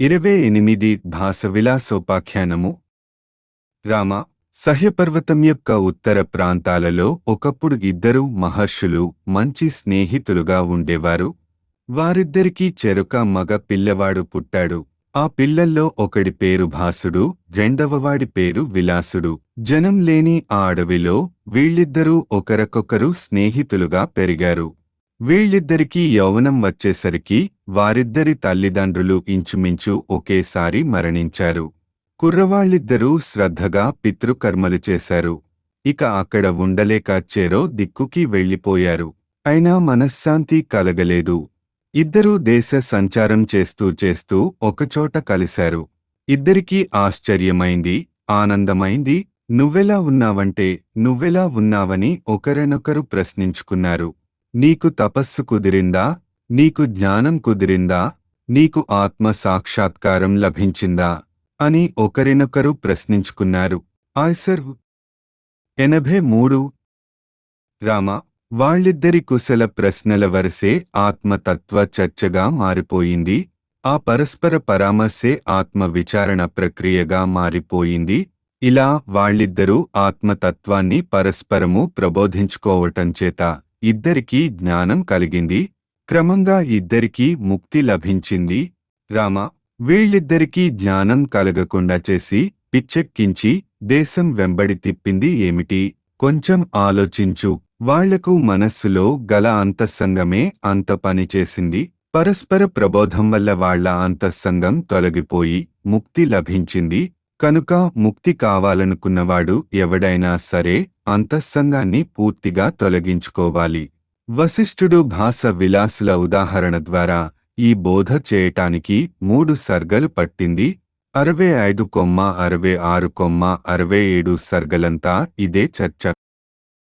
ఇరవై ఎనిమిది భాస విలాసోపాఖ్యానము రామ సహ్యపర్వతం యొక్క ఉత్తర ప్రాంతాలలో ఒకప్పుడు ఇద్దరు మహర్షులు మంచి స్నేహితులుగా ఉండేవారు వారిద్దరికీ చెరుక మగ పిల్లవాడు పుట్టాడు ఆ పిల్లల్లో ఒకడి పేరు భాసుడు రెండవవాడి పేరు విలాసుడు జనం లేని ఆ అడవిలో వీళ్ళిద్దరూ ఒకరికొకరు స్నేహితులుగా పెరిగారు వీళ్ళిద్దరికీ యౌవనం వచ్చేసరికి వారిద్దరి తల్లిదండ్రులు ఇంచుమించు ఒకేసారి మరణించారు కుర్రవాళ్ళిద్దరూ శ్రద్ధగా పితృకర్మలు చేశారు ఇక అక్కడ ఉండలేక చెరో దిక్కుకి వెళ్ళిపోయారు అయినా మనశ్శాంతి కలగలేదు ఇద్దరూ దేశ సంచారం చేస్తూ చేస్తూ ఒకచోట కలిశారు ఇద్దరికీ ఆశ్చర్యమైంది ఆనందమైంది నువ్వెలా ఉన్నావంటే నువ్వెలా ఉన్నావని ఒకరినొకరు ప్రశ్నించుకున్నారు నీకు తపస్సు కుదిరిందా నీకు జ్ఞానం కుదిరిందా నీకు ఆత్మ సాక్షాత్కారం లభించిందా అని ఒకరినొకరు ప్రశ్నించుకున్నారు ఆయ్సర్ ఎనభై మూడు రామ వాళ్ళిద్దరి కుశల ప్రశ్నల వరసే ఆత్మతత్వ చర్చగా మారిపోయింది ఆ పరస్పర పరామర్శే ఆత్మ విచారణ ప్రక్రియగా మారిపోయింది ఇలా వాళ్ళిద్దరూ ఆత్మతత్వాన్ని పరస్పరము ప్రబోధించుకోవటం చేత ఇద్దరికీ జ్ఞానం కలిగింది క్రమంగా ఇద్దరికీ ముక్తి లభించింది రామ వీళ్ళిద్దరికీ జ్ఞానం కలగకుండా చేసి పిచ్చెక్కించి దేశం వెంబడి తిప్పింది ఏమిటి కొంచెం ఆలోచించు వాళ్లకు మనస్సులో గల అంతఃసంగమే అంత పనిచేసింది పరస్పర ప్రబోధం వల్ల వాళ్ల అంతఃసంగం తొలగిపోయి ముక్తి లభించింది కనుక ముక్తి కావాలనుకున్నవాడు ఎవడైనా సరే అంతఃసంగాన్ని పూర్తిగా తొలగించుకోవాలి వశిష్ఠుడు భాస విలాసుల ఉదాహరణ ద్వారా ఈ బోధ చేయటానికి మూడు సర్గలు పట్టింది అరవై ఐదు కొమ్మ అరవై ఆరు కొమ్మ అరవై ఏడు సర్గలంతా ఇదే చర్చ